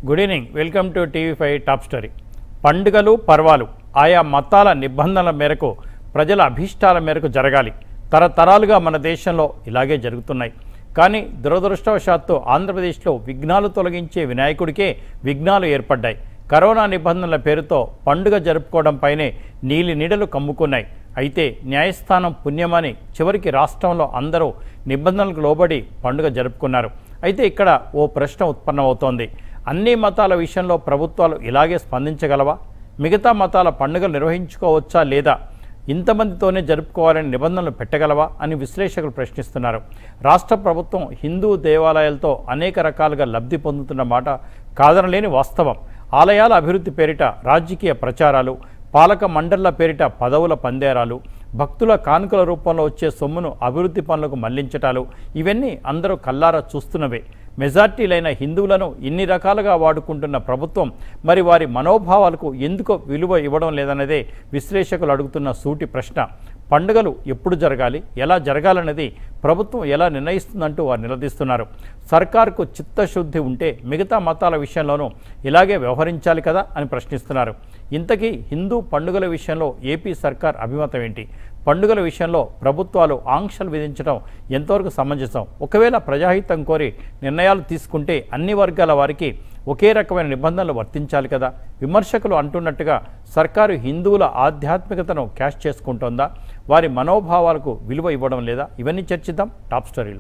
good evening welcome to TV five top story పండుగలు పర్వాలు ఆయా మతాల నిబంధనల మేరకు ప్రజల అభీష్టాల మేరకు జరగాలి తరతరాలుగా మన దేశంలో ఇలాగే జరుగుతున్నాయి కానీ దురదృష్టవశాత్తు ఆంధ్రప్రదేశ్లో విఘ్నాలు తొలగించే వినాయకుడికే విఘ్నాలు ఏర్పడ్డాయి కరోనా నిబంధనల పేరుతో పండుగ జరుపుకోవడంపైనే నీలి నీడలు కమ్ముకున్నాయి అయితే న్యాయస్థానం పుణ్యమని చివరికి రాష్ట్రంలో అందరూ నిబంధనలకు లోబడి పండుగ జరుపుకున్నారు అయితే ఇక్కడ ఓ ప్రశ్న ఉత్పన్నమవుతోంది అన్ని మతాల విషయంలో ప్రభుత్వాలు ఇలాగే స్పందించగలవా మిగతా మతాల పండుగలు నిర్వహించుకోవచ్చా లేదా ఇంతమందితోనే జరుపుకోవాలని నిబంధనలు పెట్టగలవా అని విశ్లేషకులు ప్రశ్నిస్తున్నారు రాష్ట్ర ప్రభుత్వం హిందూ దేవాలయాలతో అనేక రకాలుగా లబ్ధి పొందుతున్న మాట కాదనలేని వాస్తవం ఆలయాల అభివృద్ధి పేరిట రాజకీయ ప్రచారాలు పాలక మండళ్ల పేరిట పదవుల పందేరాలు భక్తుల కానుకల రూపంలో వచ్చే సొమ్మును అభివృద్ధి పనులకు మళ్లించటాలు ఇవన్నీ అందరూ కల్లారా చూస్తున్నవే మెజార్టీలైన హిందువులను ఇన్ని రకాలుగా వాడుకుంటున్న ప్రభుత్వం మరి వారి మనోభావాలకు ఎందుకు విలువ ఇవ్వడం లేదన్నదే విశ్లేషకులు అడుగుతున్న సూటి ప్రశ్న పండుగలు ఎప్పుడు జరగాలి ఎలా జరగాలన్నది ప్రభుత్వం ఎలా నిర్ణయిస్తుందంటూ వారు నిలదీస్తున్నారు సర్కార్కు చిత్తశుద్ధి ఉంటే మిగతా మతాల విషయంలోనూ ఇలాగే వ్యవహరించాలి కదా అని ప్రశ్నిస్తున్నారు ఇంతకీ హిందూ పండుగల విషయంలో ఏపీ సర్కార్ అభిమతం ఏంటి పండుగల విషయంలో ప్రభుత్వాలు ఆంక్షలు విధించడం ఎంతవరకు సమంజసం ఒకవేళ ప్రజాహితం కోరి నిర్ణయాలు తీసుకుంటే అన్ని వర్గాల వారికి ఒకే రకమైన నిబంధనలు వర్తించాలి కదా విమర్శకులు అంటున్నట్టుగా సర్కారు హిందువుల ఆధ్యాత్మికతను క్యాష్ చేసుకుంటోందా వారి మనోభావాలకు విలువ ఇవ్వడం లేదా ఇవన్నీ చర్చిద్దాం టాప్ స్టోరీలో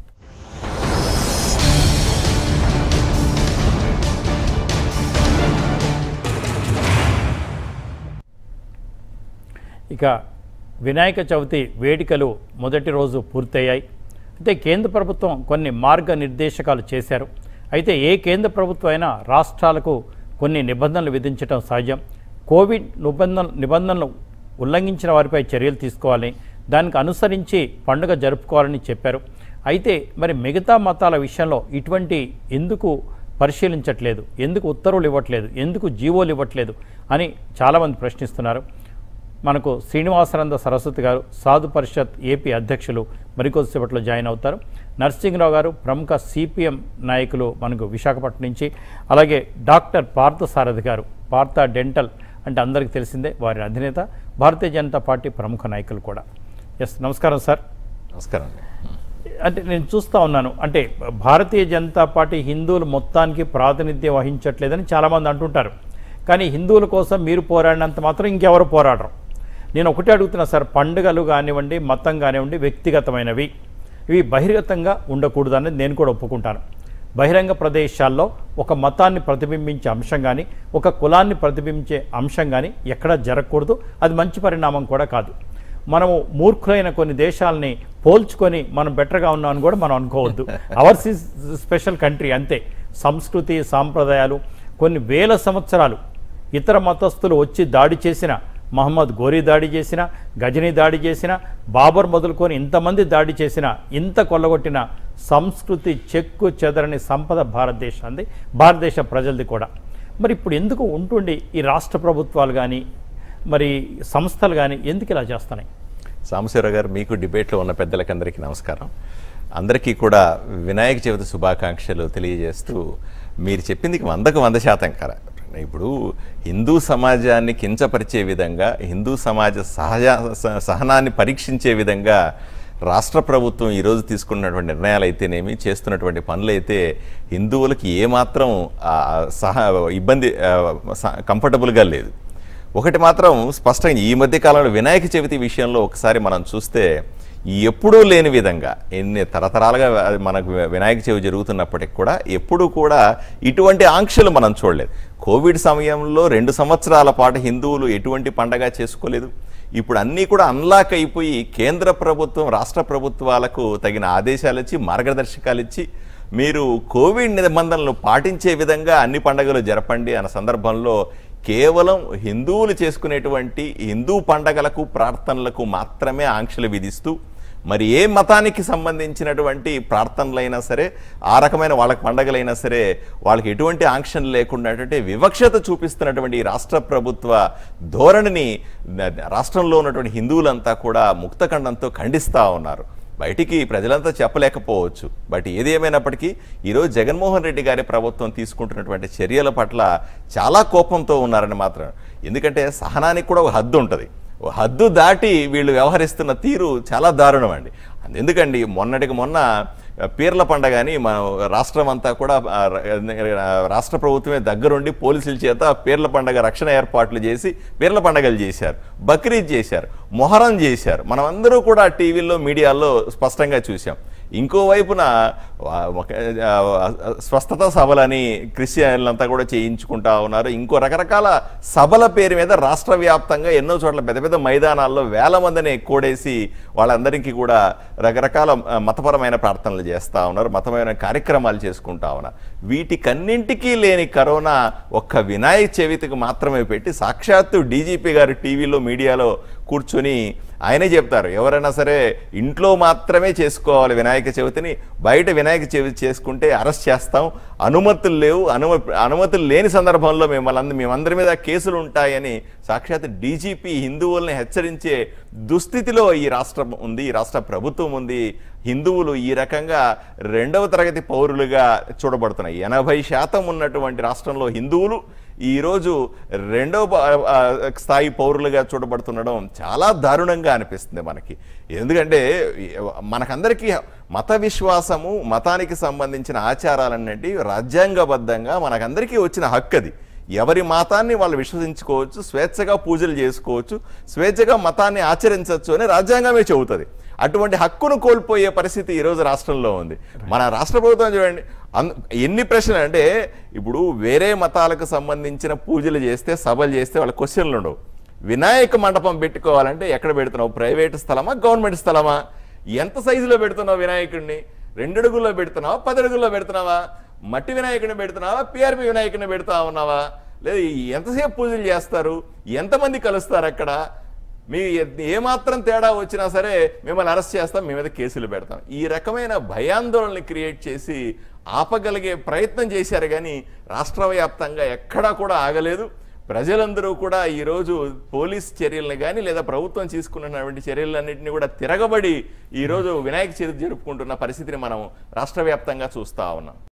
ఇక వినాయక చవితి వేడుకలు మొదటి రోజు పూర్తయ్యాయి అయితే కేంద్ర ప్రభుత్వం కొన్ని మార్గనిర్దేశకాలు చేశారు అయితే ఏ కేంద్ర ప్రభుత్వం అయినా రాష్ట్రాలకు కొన్ని నిబంధనలు విధించడం సహజం కోవిడ్ నిబంధన నిబంధనలు ఉల్లంఘించిన వారిపై చర్యలు తీసుకోవాలని దానికి అనుసరించి పండుగ జరుపుకోవాలని చెప్పారు అయితే మరి మిగతా మతాల విషయంలో ఇటువంటి ఎందుకు పరిశీలించట్లేదు ఎందుకు ఉత్తర్వులు ఇవ్వట్లేదు ఎందుకు జీవోలు ఇవ్వట్లేదు అని చాలామంది ప్రశ్నిస్తున్నారు మనకు శ్రీనివాసనంద సరస్వతి గారు సాధు పరిషత్ ఏపీ అధ్యక్షులు మరికొద్దిసేపట్లో జాయిన్ అవుతారు నరసింహరావు గారు ప్రముఖ సిపిఎం నాయకులు మనకు విశాఖపట్నం నుంచి అలాగే డాక్టర్ పార్థసారథి గారు పార్థ డెంటల్ అంటే అందరికీ తెలిసిందే వారి అధినేత భారతీయ జనతా పార్టీ ప్రముఖ నాయకులు కూడా ఎస్ నమస్కారం సార్ నమస్కారం అండి అంటే నేను చూస్తూ ఉన్నాను అంటే భారతీయ జనతా పార్టీ హిందువులు మొత్తానికి ప్రాతినిధ్యం వహించట్లేదని చాలామంది అంటుంటారు కానీ హిందువుల కోసం మీరు పోరాడినంత మాత్రం ఇంకెవరు పోరాడరు నేను ఒకటే అడుగుతున్నా సార్ పండుగలు కానివ్వండి మతం కానివ్వండి వ్యక్తిగతమైనవి ఇవి బహిర్గతంగా ఉండకూడదు అనేది నేను కూడా ఒప్పుకుంటాను బహిరంగ ప్రదేశాల్లో ఒక మతాన్ని ప్రతిబింబించే అంశం కానీ ఒక కులాన్ని ప్రతిబింబించే అంశం కానీ ఎక్కడా జరగకూడదు అది మంచి పరిణామం కూడా కాదు మనము మూర్ఖులైన కొన్ని దేశాలని పోల్చుకొని మనం బెటర్గా ఉన్నామని కూడా మనం అనుకోవద్దు అవర్స్ ఈజ్ స్పెషల్ కంట్రీ అంతే సంస్కృతి సాంప్రదాయాలు కొన్ని వేల సంవత్సరాలు ఇతర మతస్థులు వచ్చి దాడి చేసిన మహమ్మద్ గోరీ దాడి చేసిన గజనీ దాడి చేసిన బాబర్ మొదలుకొని ఇంతమంది దాడి చేసిన ఇంత కొల్లగొట్టిన సంస్కృతి చెక్కు చెదరని సంపద భారతదేశాన్ని భారతదేశ ప్రజలది కూడా మరి ఇప్పుడు ఎందుకు ఉంటుండి ఈ రాష్ట్ర ప్రభుత్వాలు కానీ మరి సంస్థలు కానీ ఎందుకు ఇలా చేస్తున్నాయి సాంబశివరావు గారు మీకు డిబేట్లో ఉన్న పెద్దలకందరికీ నమస్కారం అందరికీ కూడా వినాయక చవితి శుభాకాంక్షలు తెలియజేస్తూ మీరు చెప్పింది వందకు వంద శాతం కర ఇప్పుడు హిందూ సమాజాన్ని కించపరిచే విధంగా హిందూ సమాజ సహజ స- సహనాన్ని పరీక్షించే విధంగా రాష్ట్ర ప్రభుత్వం ఈరోజు తీసుకున్నటువంటి నిర్ణయాలు అయితేనేమి చేస్తున్నటువంటి పనులైతే హిందువులకి ఏమాత్రం ఆ, సహ ఇబ్బంది కంఫర్టబుల్గా లేదు ఒకటి మాత్రం స్పష్టంగా ఈ మధ్య కాలంలో వినాయక చవితి విషయంలో ఒకసారి మనం చూస్తే ఎప్పుడూ లేని విధంగా ఎన్ని తరతరాలుగా మనకు వినాయక చవితి జరుగుతున్నప్పటికి కూడా ఎప్పుడూ కూడా ఇటువంటి ఆంక్షలు మనం చూడలేదు కోవిడ్ సమయంలో రెండు సంవత్సరాల పాటు హిందువులు ఎటువంటి పండగ చేసుకోలేదు ఇప్పుడు అన్నీ కూడా అన్లాక్ అయిపోయి కేంద్ర ప్రభుత్వం రాష్ట్ర ప్రభుత్వాలకు తగిన ఆదేశాలు ఇచ్చి మార్గదర్శకాలు ఇచ్చి మీరు కోవిడ్ నిబంధనలు పాటించే విధంగా అన్ని పండుగలు జరపండి అన్న సందర్భంలో కేవలం హిందువులు చేసుకునేటువంటి హిందూ పండగలకు ప్రార్థనలకు మాత్రమే ఆంక్షలు విధిస్తూ మరి ఏ మతానికి సంబంధించినటువంటి ప్రార్థనలైనా సరే ఆ రకమైన వాళ్ళకి పండగలైనా సరే వాళ్ళకి ఎటువంటి ఆంక్షలు లేకుండా వివక్షత చూపిస్తున్నటువంటి ఈ రాష్ట్ర ప్రభుత్వ ధోరణిని న- రాష్ట్రంలో ఉన్నటువంటి హిందువులంతా కూడా ముక్తఖండంతో ఖండిస్తూ ఉన్నారు బయటికి ప్రజలంతా చెప్పలేకపోవచ్చు బట్ ఏది ఏమైనప్పటికీ ఈరోజు జగన్మోహన్ రెడ్డి గారి ప్రభుత్వం తీసుకుంటున్నటువంటి చర్యల పట్ల చాలా కోపంతో ఉన్నారని మాత్రం ఎందుకంటే సహనానికి కూడా ఒక హద్దు ఉంటుంది ఓ హద్దు దాటి వీళ్ళు వ్యవహరిస్తున్న తీరు చాలా దారుణం అండి ఎందుకండి మొన్నటికి మొన్న పీర్ల పండగ అని మన రాష్ట్రం అంతా కూడా ఆ, ర- రాష్ట్ర ప్రభుత్వమే దగ్గరుండి పోలీసుల చేత పీర్ల పండగ రక్షణ ఏర్పాట్లు చేసి పీర్ల పండగలు చేశారు బక్రీద్ చేశారు మొహరం చేశారు మనం అందరూ కూడా టీవీల్లో మీడియాలో స్పష్టంగా చూసాం ఇంకో వైపున ఆ, ఒక- ఆ, స్వస్థత సభలని క్రిస్టియన్లంతా కూడా చేయించుకుంటా ఉన్నారు ఇంకో రకరకాల సభల పేరు మీద రాష్ట్ర వ్యాప్తంగా ఎన్నో చోట్ల పెద్ద పెద్ద మైదానాల్లో వేల మందిని కూడేసి వాళ్ళందరికీ కూడా రకరకాల ఆ, మతపరమైన ప్రార్థనలు చేస్తూ ఉన్నారు మతమైన కార్యక్రమాలు చేసుకుంటా ఉన్నారు వీటికన్నింటికీ లేని కరోనా ఒక్క వినాయక చవితికి మాత్రమే పెట్టి సాక్షాత్తు డీజీపీ గారు టీవీలో మీడియాలో కూర్చొని ఆయనే చెప్తారు ఎవరైనా సరే ఇంట్లో మాత్రమే చేసుకోవాలి వినాయక చవితిని బయట వినాయక చవితి చేసుకుంటే అరెస్ట్ చేస్తాం అనుమతులు లేవు అనుమ అనుమతులు లేని సందర్భంలో మిమ్మల్ని అంద- మేమందరి మీద కేసులు ఉంటాయని సాక్షాత్ డీజీపీ హిందువుల్ని హెచ్చరించే దుస్థితిలో ఈ రాష్ట్రం ఉంది ఈ రాష్ట్ర ప్రభుత్వం ఉంది హిందువులు ఈ రకంగా రెండవ తరగతి పౌరులుగా చూడబడుతున్నాయి ఎనభై శాతం ఉన్నటువంటి రాష్ట్రంలో హిందువులు ఈరోజు రెండవ ప- ఆ, స్థాయి పౌరులుగా చూడబడుతుండడం చాలా దారుణంగా అనిపిస్తుంది మనకి ఎందుకంటే మనకందరికీ మత విశ్వాసము మతానికి సంబంధించిన ఆచారాలన్నిటి రాజ్యాంగబద్ధంగా మనకందరికీ వచ్చిన హక్కు అది ఎవరి మతాన్ని వాళ్ళు విశ్వసించుకోవచ్చు స్వేచ్ఛగా పూజలు చేసుకోవచ్చు స్వేచ్ఛగా మతాన్ని ఆచరించవచ్చు అని రాజ్యాంగమే చెబుతుంది అటువంటి హక్కును కోల్పోయే పరిస్థితి ఈరోజు రాష్ట్రంలో ఉంది మన రాష్ట్ర ప్రభుత్వం చూడండి అన్- ఎన్ని ప్రశ్నలు అంటే ఇప్పుడు వేరే మతాలకు సంబంధించిన పూజలు చేస్తే సభలు చేస్తే వాళ్ళ క్వశ్చన్లు ఉండవు వినాయక మండపం పెట్టుకోవాలంటే ఎక్కడ పెడుతున్నావు ప్రైవేట్ స్థలమా గవర్నమెంట్ స్థలమా ఎంత సైజులో పెడుతున్నావు వినాయకుడిని రెండు అడుగుల్లో పెడుతున్నావా పది అడుగుల్లో పెడుతున్నావా మట్టి వినాయకుడిని పెడుతున్నావా పిఆర్పి వినాయకుడిని పెడతా ఉన్నావా లేదా ఎంతసేపు పూజలు చేస్తారు ఎంతమంది కలుస్తారు అక్కడ మీ ఏమాత్రం తేడా వచ్చినా సరే మిమ్మల్ని అరెస్ట్ చేస్తాం మీ మీద కేసులు పెడతాం ఈ రకమైన భయాందోళనని క్రియేట్ చేసి ఆపగలిగే ప్రయత్నం చేశారు కానీ రాష్ట్ర వ్యాప్తంగా ఎక్కడా కూడా ఆగలేదు ప్రజలందరూ కూడా ఈరోజు పోలీస్ చర్యలను కానీ లేదా ప్రభుత్వం తీసుకున్నటువంటి చర్యలన్నింటినీ కూడా తిరగబడి ఈరోజు వినాయక చవితి జరుపుకుంటున్న పరిస్థితిని మనం రాష్ట్ర వ్యాప్తంగా చూస్తా ఉన్నాం